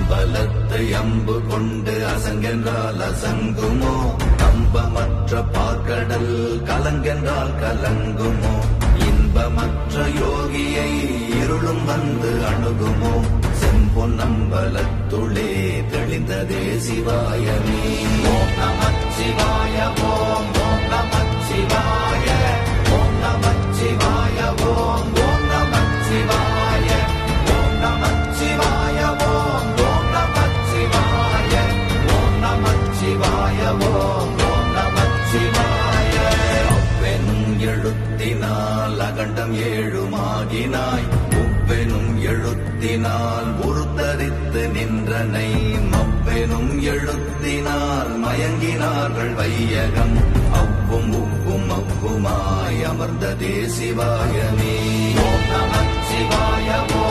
அம்பலத்தை அம்பு கொண்டு அசங்கென்றால் அசங்குமோ கம்பமற்ற பார்க்கடல் கலங்கென்றால் கலங்குமோ இன்பமற்ற யோகியை இருளும் வந்து அணுகுமோ செம்பொன்னம்பலத்துளே தெளிந்ததே சிவாயமே ஓம் நமச்சிவாய ஓம் ஓம் நமச்சிவாய ஓம் நமச்சிவாய ஓம் ஓம் நமச்சிவாய ஓம் நமச்சிவாய ஓம் ஓம் நமச்சிவாய ஓம் நமச்சிவாய ஓம் ஓம் நமச்சிவாய அவ்வெனும் எழுத்தினால் அகண்டம் ஏழுமாகினாய் உவ்வெனும் எழுத்தினால் உருத்தரித்து நின்றனை மவ்வெனும் எழுத்தினால் மயங்கினார்கள் வையகம் அவ்வும் உவ்வும் அவ்வுமாய் அமர்ந்ததே சிவாயமே ஓம் நமச்சிவாய ஓம்